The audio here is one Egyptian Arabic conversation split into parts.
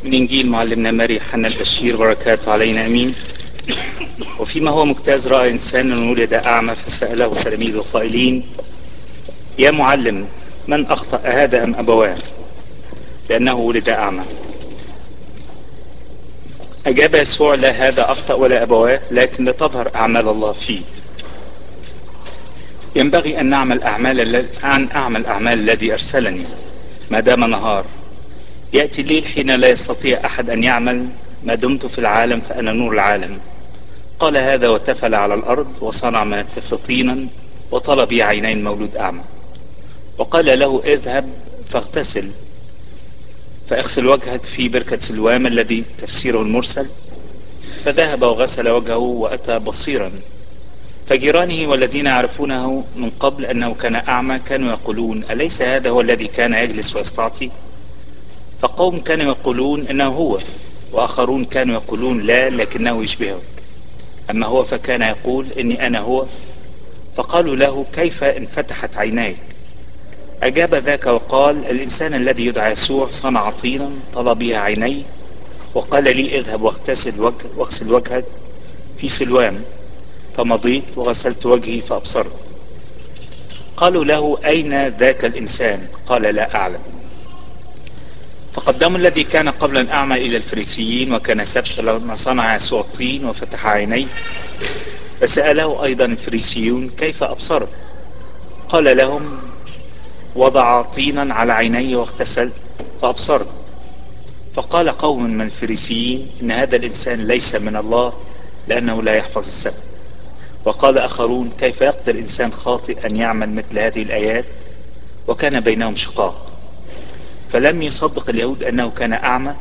من إنجيل معلمنا ماري حنا البشير بركاته علينا أمين وفيما هو مجتاز رأى إنسان ولد أعمى فسأله تلاميذه قائلين يا معلم من أخطأ هذا أم أبواه لأنه ولد أعمى أجاب يسوع لا هذا أخطأ ولا أبواه لكن لتظهر أعمال الله فيه ينبغي أن نعمل أعمال أن أعمل أعمال الذي أرسلني ما دام نهار يأتي الليل حين لا يستطيع أحد أن يعمل ما دمت في العالم فأنا نور العالم قال هذا وتفل على الأرض وصنع من الطفل طينا وطلب عينين مولود أعمى وقال له اذهب فاغتسل فاغسل وجهك في بركة سلوام الذي تفسيره المرسل فذهب وغسل وجهه وأتى بصيرا فجيرانه والذين يعرفونه من قبل أنه كان أعمى كانوا يقولون أليس هذا هو الذي كان يجلس ويستعطي فقوم كانوا يقولون إنه هو وآخرون كانوا يقولون لا لكنه يشبهه أما هو فكان يقول إني أنا هو فقالوا له كيف انفتحت عيناك أجاب ذاك وقال الإنسان الذي يدعى يسوع صنع طينا طلب بها عيني وقال لي اذهب واغتسل وجه واغسل وجهك في سلوان فمضيت وغسلت وجهي فأبصرت قالوا له أين ذاك الإنسان قال لا أعلم فقدموا الذي كان قبل الأعمى إلى الفريسيين وكان سبت لما صنع يسوع الطين وفتح عينيه فسأله أيضا الفريسيون كيف أبصرت قال لهم وضع طينا على عيني واغتسلت فأبصرت فقال قوم من الفريسيين إن هذا الإنسان ليس من الله لأنه لا يحفظ السبت وقال آخرون كيف يقدر إنسان خاطئ أن يعمل مثل هذه الآيات وكان بينهم شقاق فلم يصدق اليهود أنه كان أعمى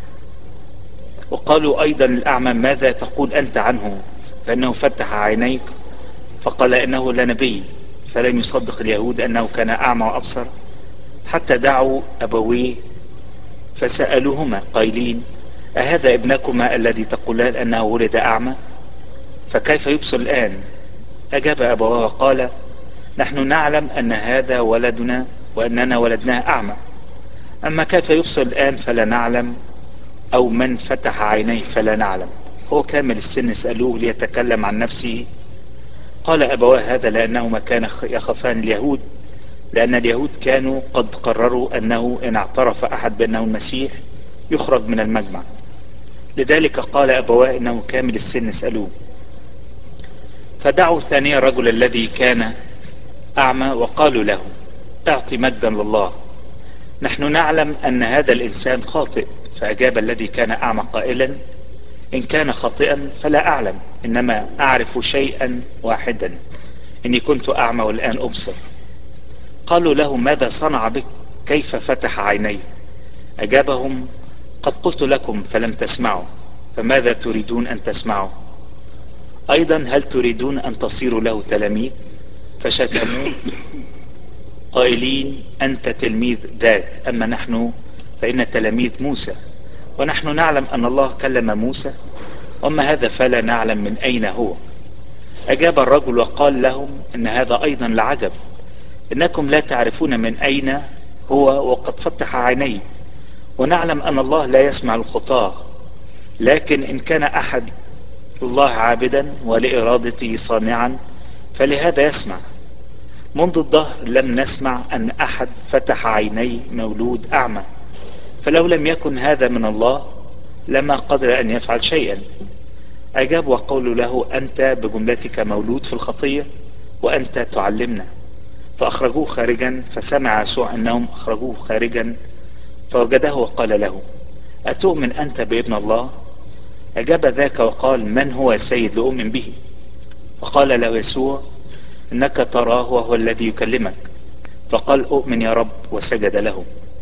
وقالوا أيضا الأعمى ماذا تقول أنت عنه فإنه فتح عينيك فقال إنه لنبي فلم يصدق اليهود أنه كان أعمى وأبصر حتى دعوا أبويه فسألوهما قائلين أهذا ابنكما الذي تقولان أنه ولد أعمى فكيف يبصر الآن أجاب أبواه وقال نحن نعلم أن هذا ولدنا وأننا ولدناه أعمى أما كيف يبصر الآن فلا نعلم أو من فتح عينيه فلا نعلم هو كامل السن اسألوه ليتكلم عن نفسه قال أبواه هذا لأنهما كان يخافان اليهود لأن اليهود كانوا قد قرروا أنه إن اعترف أحد بأنه المسيح يخرج من المجمع لذلك قال أبواه إنه كامل السن اسألوه فدعوا ثانيا الرجل الذي كان أعمى وقالوا له اعطي مجدا لله نحن نعلم أن هذا الإنسان خاطئ فأجاب الذي كان أعمى قائلا إن كان خاطئا فلا أعلم إنما أعرف شيئا واحدا إني كنت أعمى والآن أبصر قالوا له ماذا صنع بك كيف فتح عيني أجابهم قد قلت لكم فلم تسمعوا فماذا تريدون أن تسمعوا أيضا هل تريدون أن تصيروا له تلاميذ فشتموه قائلين أنت تلميذ ذاك أما نحن فإن تلاميذ موسى ونحن نعلم أن الله كلم موسى وأما هذا فلا نعلم من أين هو أجاب الرجل وقال لهم إن هذا أيضا لعجب إنكم لا تعرفون من أين هو وقد فتح عينيه ونعلم أن الله لا يسمع الخطاة لكن إن كان أحد الله عابدا ولإرادته صانعا فلهذا يسمع منذ الظهر لم نسمع أن أحد فتح عيني مولود أعمى فلو لم يكن هذا من الله لما قدر أن يفعل شيئا أجاب وقولوا له أنت بجملتك مولود في الخطية وأنت تعلمنا فأخرجوه خارجا فسمع يسوع أنهم أخرجوه خارجا فوجده وقال له أتؤمن أنت بابن الله أجاب ذاك وقال من هو السيد لأؤمن به فقال له يسوع إنك تراه وهو الذي يكلمك فقال أؤمن يا رب وسجد له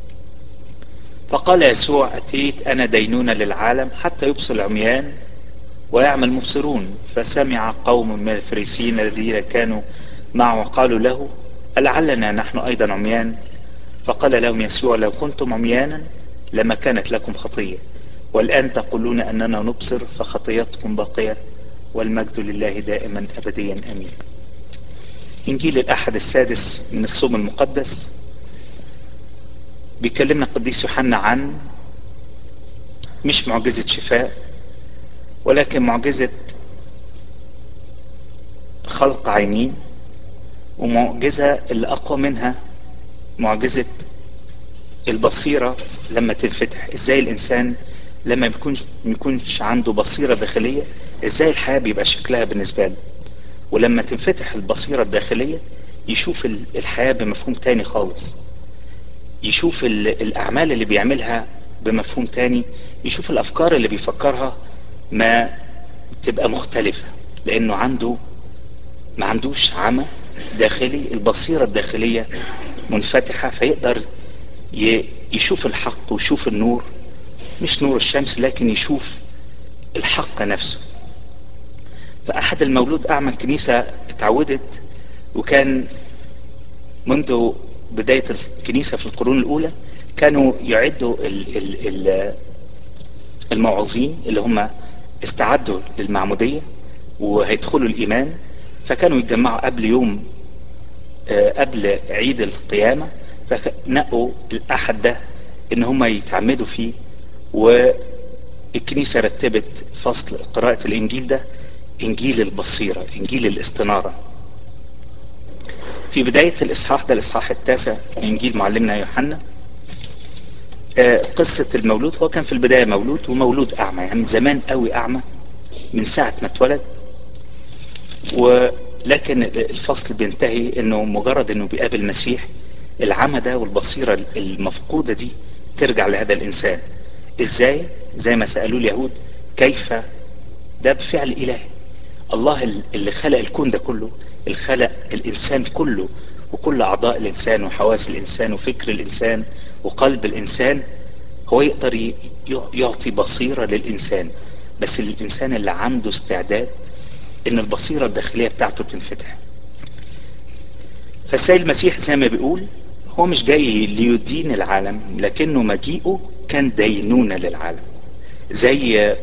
فقال يسوع أتيت أنا دينونة للعالم حتى يبصر العميان ويعمل مبصرون فسمع قوم من الفريسيين الذين كانوا معه وقالوا له ألعلنا نحن أيضا عميان فقال لهم يسوع لو كنتم عميانا لما كانت لكم خطية والآن تقولون أننا نبصر فخطيتكم باقية والمجد لله دائما أبديا أمين إنجيل الأحد السادس من الصوم المقدس بيكلمنا القديس يوحنا عن مش معجزة شفاء ولكن معجزة خلق عينين ومعجزة اللي أقوى منها معجزة البصيرة لما تنفتح ازاي الإنسان لما يكونش يكونش عنده بصيرة داخلية ازاي الحياة بيبقى شكلها بالنسبة له ولما تنفتح البصيرة الداخلية يشوف الحياة بمفهوم تاني خالص يشوف الأعمال اللي بيعملها بمفهوم تاني يشوف الأفكار اللي بيفكرها ما تبقى مختلفة لأنه عنده ما عندوش عمى داخلي البصيرة الداخلية منفتحة فيقدر يشوف الحق ويشوف النور مش نور الشمس لكن يشوف الحق نفسه فأحد المولود أعمى الكنيسة اتعودت وكان منذ بداية الكنيسة في القرون الأولى كانوا يعدوا ال ال ال الموعظين اللي هم استعدوا للمعمودية وهيدخلوا الإيمان فكانوا يتجمعوا قبل يوم قبل عيد القيامة فنقوا الأحد ده إن هم يتعمدوا فيه والكنيسة رتبت فصل قراءة الإنجيل ده إنجيل البصيرة إنجيل الاستنارة في بداية الإصحاح ده الإصحاح التاسع إنجيل معلمنا يوحنا قصة المولود هو كان في البداية مولود ومولود أعمى يعني من زمان قوي أعمى من ساعة ما اتولد ولكن الفصل بينتهي انه مجرد انه بيقابل المسيح العمى ده والبصيرة المفقودة دي ترجع لهذا الانسان ازاي زي ما سألوا اليهود كيف ده بفعل الهي الله اللي خلق الكون ده كله اللي خلق الانسان كله وكل اعضاء الانسان وحواس الانسان وفكر الانسان وقلب الانسان هو يقدر يعطي بصيرة للانسان بس الانسان اللي عنده استعداد ان البصيرة الداخلية بتاعته تنفتح فالسيد المسيح زي ما بيقول هو مش جاي ليدين العالم لكنه مجيئه كان دينونة للعالم زي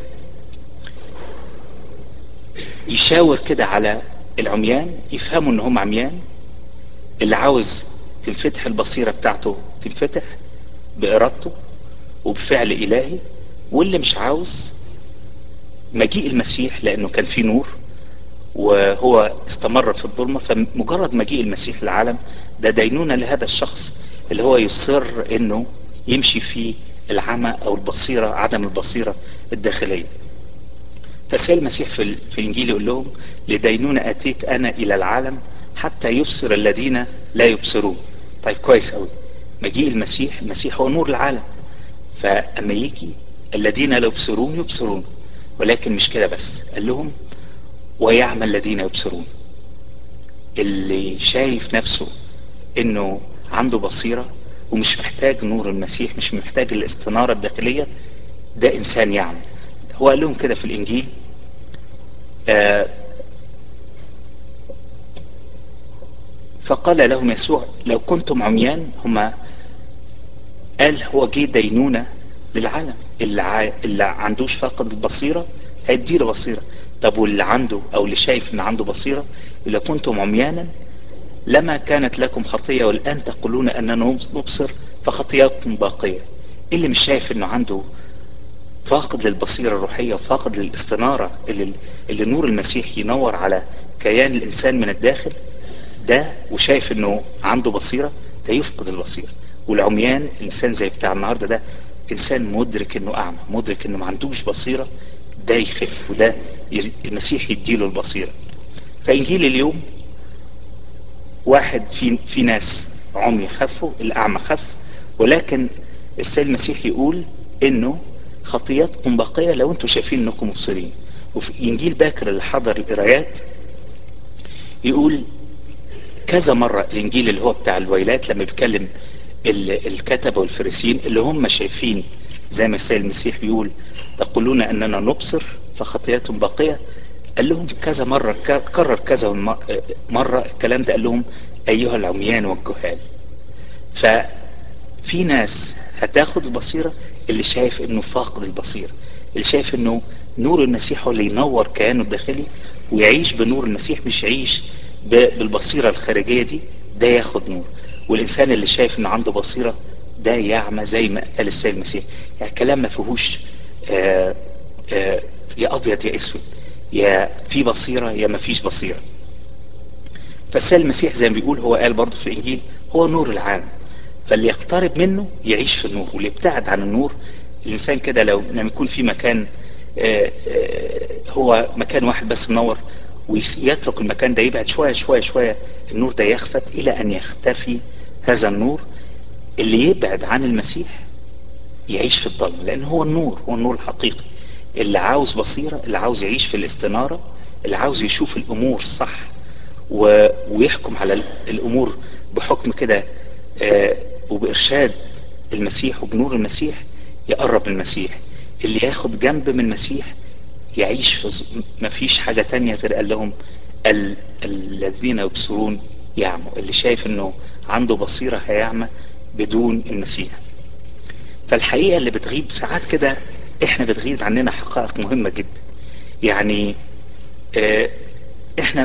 يشاور كده على العميان يفهموا ان هم عميان اللي عاوز تنفتح البصيرة بتاعته تنفتح بإرادته وبفعل إلهي واللي مش عاوز مجيء المسيح لأنه كان فيه نور وهو استمر في الظلمة فمجرد مجيء المسيح للعالم ده دينونة لهذا الشخص اللي هو يصر انه يمشي في العمى او البصيرة عدم البصيرة الداخلية فالسيد المسيح في, في الانجيل يقول لهم لدينونة اتيت انا الى العالم حتى يبصر الذين لا يبصرون طيب كويس قوي مجيء المسيح المسيح هو نور العالم فاما يجي الذين لا يبصرون يبصرون ولكن مش كده بس قال لهم ويعمل الذين يبصرون اللي شايف نفسه انه عنده بصيرة ومش محتاج نور المسيح مش محتاج الاستنارة الداخلية ده انسان يعمل هو قال لهم كده في الانجيل آه فقال لهم يسوع لو كنتم عميان هما قال هو جه دينونة للعالم اللي, ع... اللي عندوش فاقد البصيرة هيديله بصيرة طب واللي عنده او اللي شايف ان عنده بصيرة اذا كنتم عميانا لما كانت لكم خطية والان تقولون اننا نبصر فخطياتكم باقية اللي مش شايف انه عنده فاقد للبصيرة الروحية وفاقد للاستنارة اللي, اللي نور المسيح ينور على كيان الانسان من الداخل ده وشايف انه عنده بصيرة ده يفقد البصيرة والعميان الانسان زي بتاع النهاردة ده انسان مدرك انه اعمى مدرك انه ما عندوش بصيرة ده يخف وده المسيح يديله البصيرة فإنجيل اليوم واحد في, في ناس عمي خفوا الأعمى خف ولكن السيد المسيح يقول إنه خطياتكم باقية لو أنتم شايفين إنكم مبصرين وفي إنجيل باكر اللي حضر القرايات يقول كذا مرة الإنجيل اللي هو بتاع الويلات لما بيتكلم الكتبة والفريسيين اللي هم شايفين زي ما السيد المسيح بيقول تقولون أننا نبصر فخطياتهم باقية قال لهم كذا مرة كرر كذا مرة الكلام ده قال لهم أيها العميان والجهال ففي ناس هتاخد البصيرة اللي شايف انه فاقد البصيرة اللي شايف انه نور المسيح هو اللي ينور كيانه الداخلي ويعيش بنور المسيح مش يعيش بالبصيرة الخارجية دي ده ياخد نور والإنسان اللي شايف انه عنده بصيرة ده يعمى زي ما قال السيد المسيح يعني كلام ما فيهوش آه آه يا ابيض يا اسود يا في بصيره يا ما فيش بصيره فالسيد المسيح زي ما بيقول هو قال برضه في الانجيل هو نور العالم فاللي يقترب منه يعيش في النور واللي يبتعد عن النور الانسان كده لو لما يكون في مكان آه آه هو مكان واحد بس منور ويترك المكان ده يبعد شويه شويه شويه النور ده يخفت الى ان يختفي هذا النور اللي يبعد عن المسيح يعيش في الظلمه لان هو النور هو النور الحقيقي اللي عاوز بصيره اللي عاوز يعيش في الاستناره اللي عاوز يشوف الامور صح و... ويحكم على الامور بحكم كده آه وبارشاد المسيح وبنور المسيح يقرب من المسيح اللي ياخد جنب من المسيح يعيش في ما فيش حاجة تانية غير قال لهم ال... الذين يبصرون يعموا اللي شايف انه عنده بصيرة هيعمى بدون المسيح فالحقيقة اللي بتغيب ساعات كده احنا بتغيب عننا حقائق مهمة جدا يعني اه احنا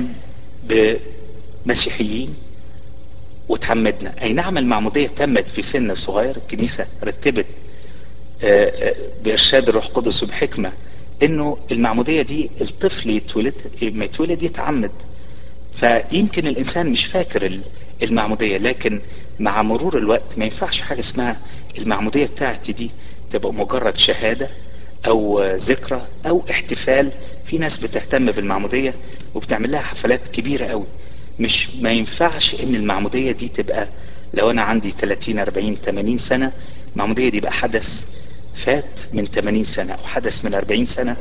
بمسيحيين وتعمدنا اي نعم المعمودية تمت في سن صغير الكنيسة رتبت اه اه بارشاد الروح القدس وبحكمة انه المعمودية دي الطفل يتولد ما يتولد يتعمد فيمكن الانسان مش فاكر المعمودية لكن مع مرور الوقت ما ينفعش حاجة اسمها المعمودية بتاعتي دي تبقى مجرد شهادة او ذكرى او احتفال في ناس بتهتم بالمعمودية وبتعمل لها حفلات كبيرة قوي مش ما ينفعش ان المعمودية دي تبقى لو انا عندي 30 40 80 سنة المعمودية دي بقى حدث فات من 80 سنة او حدث من 40 سنة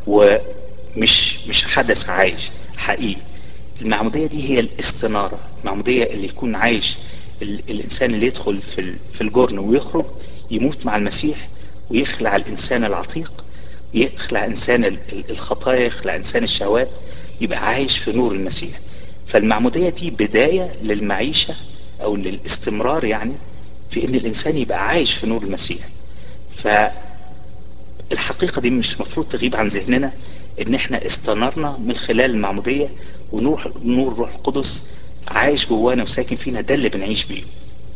ومش مش حدث عايش حقيقي المعمودية دي هي الاستنارة المعمودية اللي يكون عايش الانسان اللي يدخل في في الجرن ويخرج يموت مع المسيح ويخلع الانسان العتيق يخلع انسان الخطايا يخلع انسان الشهوات يبقى عايش في نور المسيح فالمعمودية دي بداية للمعيشة او للاستمرار يعني في ان الانسان يبقى عايش في نور المسيح فالحقيقة دي مش مفروض تغيب عن ذهننا ان احنا استنرنا من خلال المعمودية ونور نور روح القدس عايش جوانا وساكن فينا ده اللي بنعيش بيه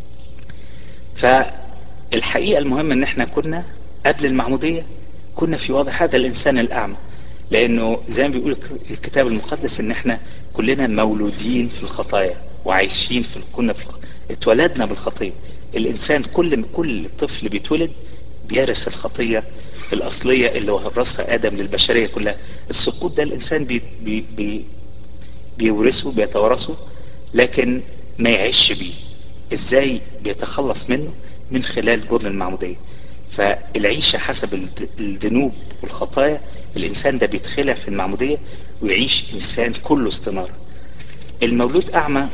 فالحقيقة المهمة ان احنا كنا قبل المعمودية كنا في وضع هذا الانسان الاعمى لانه زي ما بيقول الكتاب المقدس ان احنا كلنا مولودين في الخطايا وعايشين في كنا في اتولدنا بالخطيه الانسان كل كل طفل بيتولد بيرث الخطيه الاصليه اللي ورثها ادم للبشريه كلها السقوط ده الانسان بي بي بي بيورثه بيتوارثه لكن ما يعيش بيه ازاي بيتخلص منه من خلال جرن المعموديه فالعيشه حسب الذنوب والخطايا الانسان ده بيتخلع في المعموديه ويعيش انسان كله استناره المولود اعمى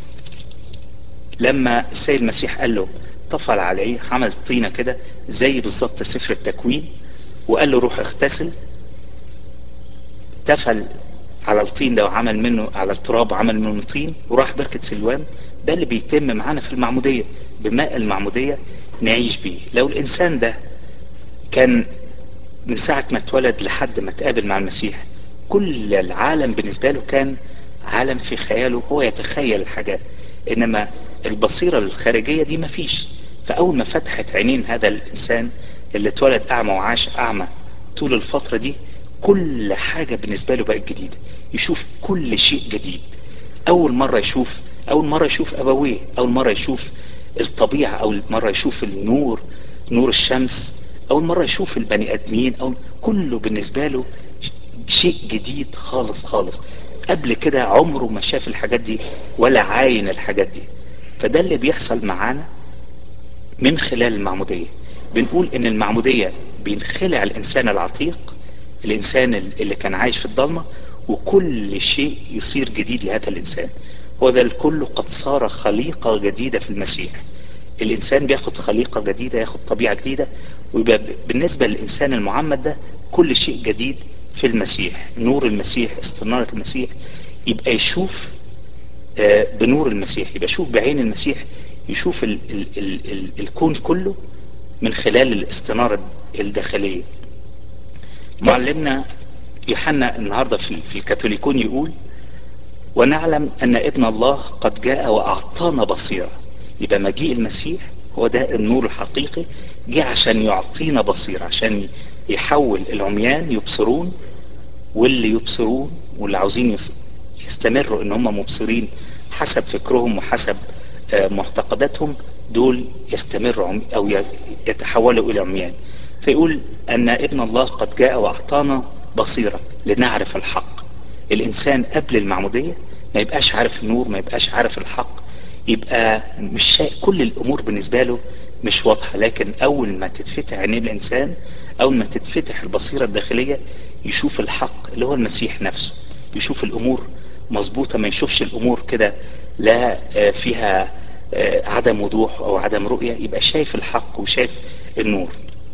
لما السيد المسيح قال له طفل عليه عمل طينة كده زي بالظبط سفر التكوين وقال له روح اغتسل تفل على الطين ده وعمل منه على التراب وعمل منه طين وراح بركة سلوان ده اللي بيتم معانا في المعمودية بماء المعمودية نعيش بيه لو الإنسان ده كان من ساعة ما اتولد لحد ما تقابل مع المسيح كل العالم بالنسبة له كان عالم في خياله هو يتخيل الحاجات إنما البصيرة الخارجية دي مفيش فأول ما فتحت عينين هذا الإنسان اللي اتولد أعمى وعاش أعمى طول الفترة دي كل حاجة بالنسبة له بقت جديدة يشوف كل شيء جديد أول مرة يشوف أول مرة يشوف أبويه أول مرة يشوف الطبيعة أول مرة يشوف النور نور الشمس أول مرة يشوف البني آدمين أو كله بالنسبة له شيء جديد خالص خالص قبل كده عمره ما شاف الحاجات دي ولا عاين الحاجات دي فده اللي بيحصل معانا من خلال المعمودية بنقول ان المعمودية بينخلع الانسان العتيق الانسان اللي كان عايش في الضلمة وكل شيء يصير جديد لهذا الانسان وذا الكل قد صار خليقة جديدة في المسيح الانسان بياخد خليقة جديدة ياخد طبيعة جديدة ويبقى بالنسبة للانسان المعمد ده كل شيء جديد في المسيح نور المسيح استنارة المسيح يبقى يشوف بنور المسيح يبقى يشوف بعين المسيح يشوف ال ال ال ال الكون كله من خلال الاستنارة الداخلية معلمنا يوحنا النهاردة في, في الكاثوليكون يقول ونعلم أن ابن الله قد جاء وأعطانا بصيرة يبقى مجيء المسيح هو ده النور الحقيقي جه عشان يعطينا بصيرة عشان يحول العميان يبصرون واللي يبصرون واللي عاوزين يستمروا ان هم مبصرين حسب فكرهم وحسب معتقداتهم دول يستمروا او يتحولوا الى عميان فيقول ان ابن الله قد جاء واعطانا بصيرة لنعرف الحق الانسان قبل المعمودية ما يبقاش عارف النور ما يبقاش عارف الحق يبقى مش شيء كل الامور بالنسبة له مش واضحة لكن اول ما تتفتح عينين الانسان اول ما تتفتح البصيرة الداخلية يشوف الحق اللي هو المسيح نفسه يشوف الامور مظبوطة ما يشوفش الامور كده لا فيها عدم وضوح او عدم رؤية يبقى شايف الحق وشايف النور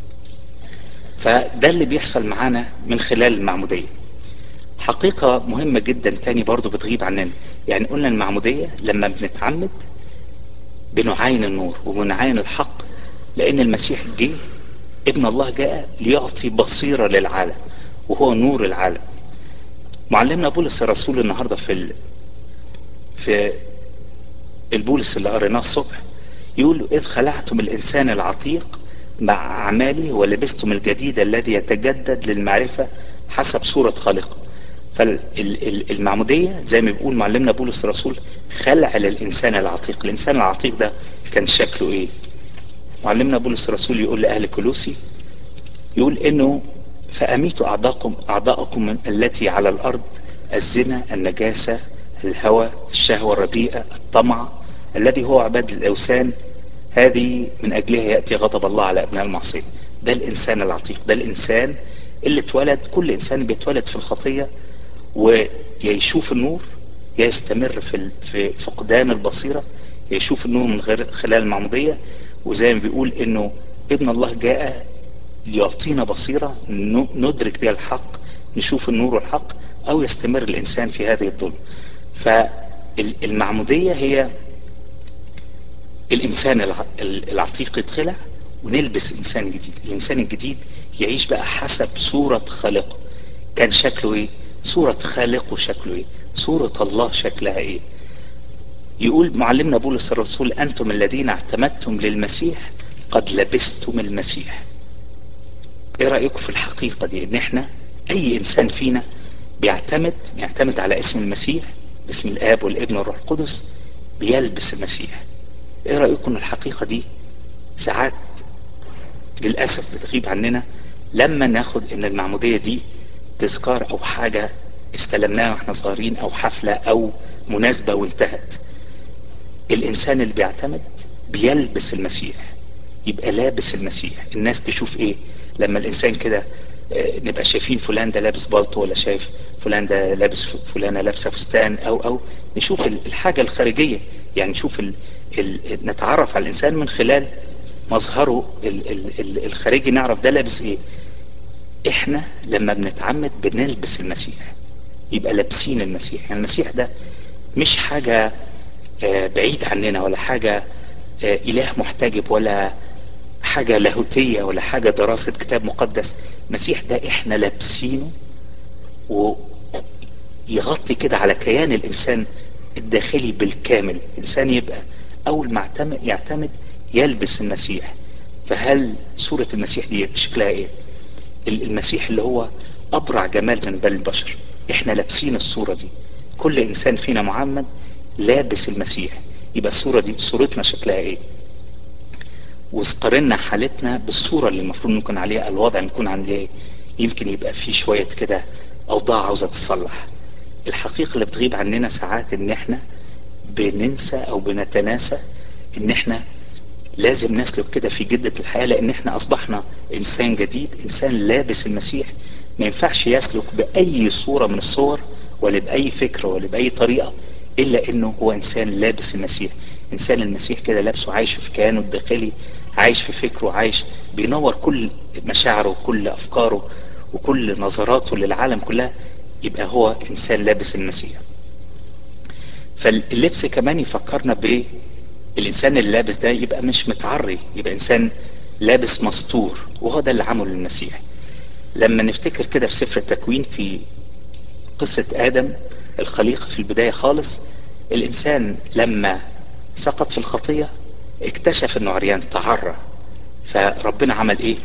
فده اللي بيحصل معانا من خلال المعمودية حقيقة مهمة جدا تاني برضو بتغيب عننا يعني قلنا المعمودية لما بنتعمد بنعاين النور وبنعاين الحق لان المسيح جه ابن الله جاء ليعطي بصيرة للعالم وهو نور العالم معلمنا بولس الرسول النهاردة في ال... في البولس اللي قريناه الصبح يقول إذ خلعتم الإنسان العتيق مع أعماله ولبستم الجديد الذي يتجدد للمعرفة حسب صورة خالقه فالمعمودية زي ما بيقول معلمنا بولس الرسول خلع للإنسان العتيق الإنسان العتيق ده كان شكله إيه معلمنا بولس الرسول يقول لأهل كلوسي يقول إنه فأميتوا أعضاءكم أعضاءكم التي على الأرض الزنا النجاسة الهوى الشهوة الرديئة الطمع الذي هو عباد الأوثان هذه من أجلها يأتي غضب الله على أبناء المعصية ده الإنسان العتيق ده الإنسان اللي اتولد كل إنسان بيتولد في الخطية ويشوف النور يستمر في في فقدان البصيرة يشوف النور من غير خلال المعمودية وزي ما بيقول إنه ابن الله جاء ليعطينا بصيرة ندرك بها الحق نشوف النور والحق أو يستمر الإنسان في هذه الظلم فالمعمودية هي الإنسان العتيق يتخلع ونلبس إنسان جديد الإنسان الجديد يعيش بقى حسب صورة خالقه كان شكله إيه صورة خالقه شكله إيه صورة الله شكلها إيه يقول معلمنا بولس الرسول أنتم الذين اعتمدتم للمسيح قد لبستم المسيح ايه رأيكم في الحقيقة دي ان احنا اي انسان فينا بيعتمد بيعتمد على اسم المسيح اسم الاب والابن والروح القدس بيلبس المسيح ايه رأيكم ان الحقيقة دي ساعات للأسف بتغيب عننا لما ناخد ان المعمودية دي تذكار او حاجة استلمناها واحنا صغيرين او حفلة او مناسبة وانتهت الانسان اللي بيعتمد بيلبس المسيح يبقى لابس المسيح الناس تشوف ايه لما الانسان كده نبقى شايفين فلان ده لابس بالطو ولا شايف فلان ده لابس فلانه لابسه فستان او او نشوف الحاجه الخارجيه يعني نشوف ال ال نتعرف على الانسان من خلال مظهره ال ال ال الخارجي نعرف ده لابس ايه احنا لما بنتعمد بنلبس المسيح يبقى لابسين المسيح يعني المسيح ده مش حاجه بعيد عننا ولا حاجه اله محتجب ولا حاجة لاهوتية ولا حاجة دراسة كتاب مقدس المسيح ده احنا لابسينه ويغطي كده على كيان الانسان الداخلي بالكامل الانسان يبقى اول ما يعتمد, يعتمد يلبس المسيح فهل صورة المسيح دي شكلها ايه المسيح اللي هو ابرع جمال من بل البشر احنا لابسين الصورة دي كل انسان فينا معمد لابس المسيح يبقى الصورة دي صورتنا شكلها ايه وقارنا حالتنا بالصورة اللي المفروض نكون عليها الوضع نكون عليه يمكن يبقى فيه شوية كده أوضاع عاوزة تتصلح الحقيقة اللي بتغيب عننا ساعات إن إحنا بننسى أو بنتناسى إن إحنا لازم نسلك كده في جدة الحياة لأن إحنا أصبحنا إنسان جديد إنسان لابس المسيح ما ينفعش يسلك بأي صورة من الصور ولا بأي فكرة ولا بأي طريقة إلا إنه هو إنسان لابس المسيح إنسان المسيح كده لابسه عايش في كيانه الداخلي عايش في فكره عايش بينور كل مشاعره وكل أفكاره وكل نظراته للعالم كلها يبقى هو إنسان لابس المسيح فاللبس كمان يفكرنا ب الإنسان اللي لابس ده يبقى مش متعري يبقى إنسان لابس مستور وهو ده اللي عمله المسيح لما نفتكر كده في سفر التكوين في قصة آدم الخليقة في البداية خالص الإنسان لما سقط في الخطية اكتشف انه عريان تعرى فربنا عمل ايه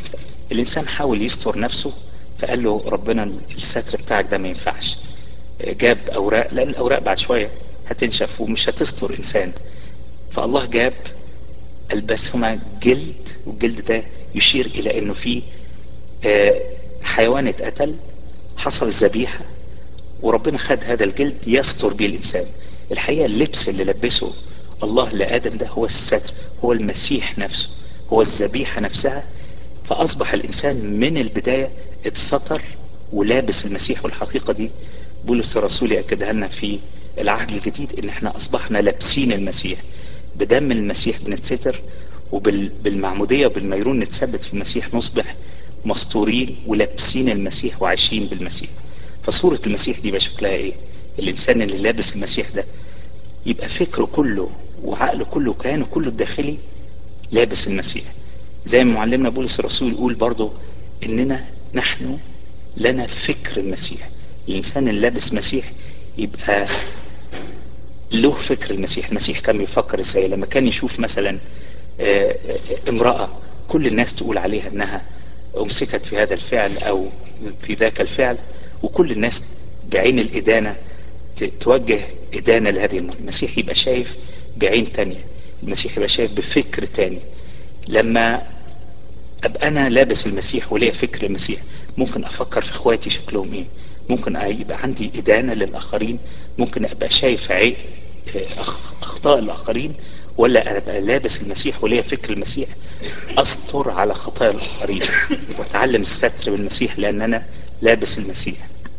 الانسان حاول يستر نفسه فقال له ربنا الستر بتاعك ده ما ينفعش جاب اوراق لان الاوراق بعد شويه هتنشف ومش هتستر انسان فالله جاب البسهما جلد والجلد ده يشير الى انه في حيوان اتقتل حصل ذبيحه وربنا خد هذا الجلد يستر به الانسان الحقيقه اللبس اللي لبسه الله لادم ده هو الستر هو المسيح نفسه هو الذبيحه نفسها فاصبح الانسان من البدايه اتستر ولابس المسيح والحقيقه دي بولس الرسول ياكدها لنا في العهد الجديد ان احنا اصبحنا لابسين المسيح بدم المسيح بنتستر وبالمعموديه وبالميرون نتثبت في المسيح نصبح مستورين ولابسين المسيح وعايشين بالمسيح فصورة المسيح دي بشكلها ايه الانسان اللي لابس المسيح ده يبقى فكره كله وعقله كله وكيانه كله الداخلي لابس المسيح زي ما معلمنا بولس الرسول يقول برضه اننا نحن لنا فكر المسيح الانسان اللي لابس مسيح يبقى له فكر المسيح المسيح كان بيفكر ازاي لما كان يشوف مثلا امرأة كل الناس تقول عليها انها امسكت في هذا الفعل او في ذاك الفعل وكل الناس بعين الادانة توجه ادانة لهذه المرأة المسيح يبقى شايف بعين تانية المسيح يبقى شايف بفكر تاني لما ابقى انا لابس المسيح وليا فكر المسيح ممكن افكر في اخواتي شكلهم ايه ممكن يبقى عندي ادانه للاخرين ممكن ابقى شايف عيب اخطاء الاخرين ولا ابقى لابس المسيح وليا فكر المسيح استر على خطايا الاخرين واتعلم الستر بالمسيح لان انا لابس المسيح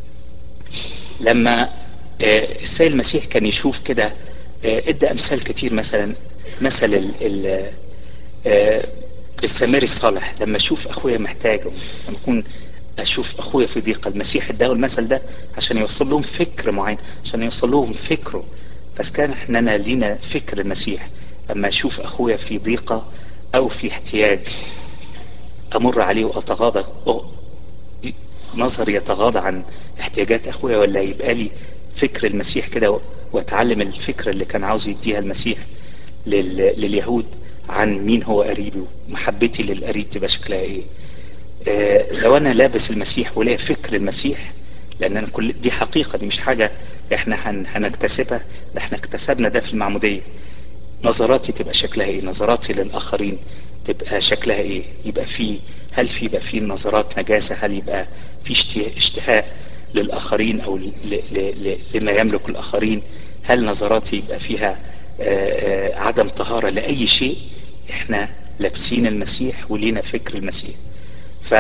لما السيد المسيح كان يشوف كده ادى امثال كتير مثلا مثل ال ال السامري الصالح لما اشوف اخويا محتاج لما اكون اشوف اخويا في ضيقه المسيح اداه المثل ده عشان يوصل لهم فكر معين عشان يوصل لهم فكره بس كان احنا لينا فكر المسيح اما اشوف اخويا في ضيقه او في احتياج امر عليه واتغاضى نظري يتغاضى عن احتياجات اخويا ولا يبقى لي فكر المسيح كده واتعلم الفكره اللي كان عاوز يديها المسيح لليهود عن مين هو قريبي ومحبتي للقريب تبقى شكلها ايه آه لو انا لابس المسيح وليا فكر المسيح لان انا كل دي حقيقه دي مش حاجه احنا هن هنكتسبها ده احنا اكتسبنا ده في المعموديه نظراتي تبقى شكلها ايه نظراتي للاخرين تبقى شكلها ايه يبقى في هل في يبقى في نظرات نجاسه هل يبقى في اشتهاء للاخرين او ل ل لما يملك الاخرين هل نظراتي يبقى فيها آآ آآ عدم طهاره لاي شيء احنا لابسين المسيح ولينا فكر المسيح ف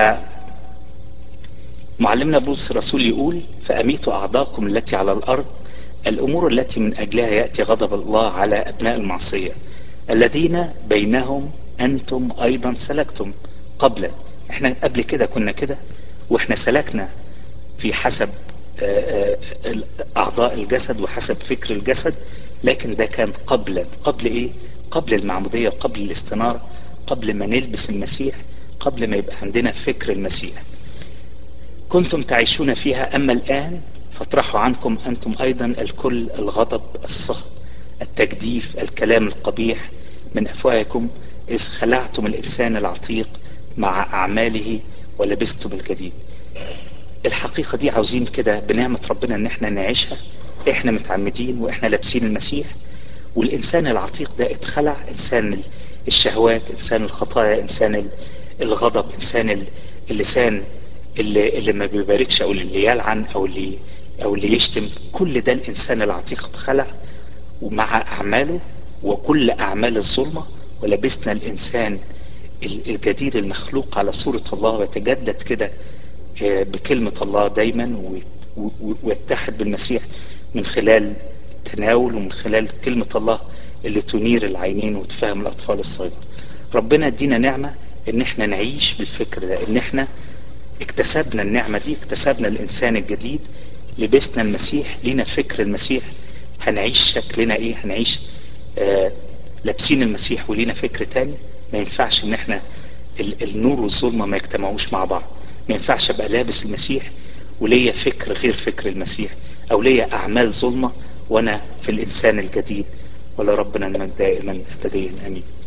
معلمنا بولس الرسول يقول فأميتوا أعضاءكم التي على الأرض الأمور التي من أجلها يأتي غضب الله على أبناء المعصية الذين بينهم أنتم أيضا سلكتم قبلا احنا قبل كده كنا كده واحنا سلكنا في حسب أعضاء الجسد وحسب فكر الجسد لكن ده كان قبلا قبل إيه؟ قبل المعمودية قبل الاستنارة قبل ما نلبس المسيح قبل ما يبقى عندنا فكر المسيح كنتم تعيشون فيها أما الآن فاطرحوا عنكم أنتم أيضا الكل الغضب السخط التجديف الكلام القبيح من أفواهكم إذ خلعتم الإنسان العتيق مع أعماله ولبستم الجديد الحقيقة دي عاوزين كده بنعمة ربنا ان احنا نعيشها احنا متعمدين واحنا لابسين المسيح والانسان العتيق ده اتخلع انسان الشهوات انسان الخطايا انسان الغضب انسان اللسان اللي, اللي ما بيباركش او اللي يلعن او اللي او اللي يشتم كل ده الانسان العتيق اتخلع ومع اعماله وكل اعمال الظلمه ولبسنا الانسان الجديد المخلوق على صوره الله ويتجدد كده بكلمة الله دايما ويتحد بالمسيح من خلال التناول ومن خلال كلمة الله اللي تنير العينين وتفهم الأطفال الصغيرة ربنا ادينا نعمة ان احنا نعيش بالفكر ده ان احنا اكتسبنا النعمة دي اكتسبنا الانسان الجديد لبسنا المسيح لينا فكر المسيح هنعيش شكلنا ايه هنعيش آه لابسين المسيح ولينا فكر تاني ما ينفعش ان احنا النور والظلمة ما يجتمعوش مع بعض ما ينفعش ابقى لابس المسيح وليا فكر غير فكر المسيح او ليا اعمال ظلمه وانا في الانسان الجديد ولا ربنا المجد دائما ابديا امين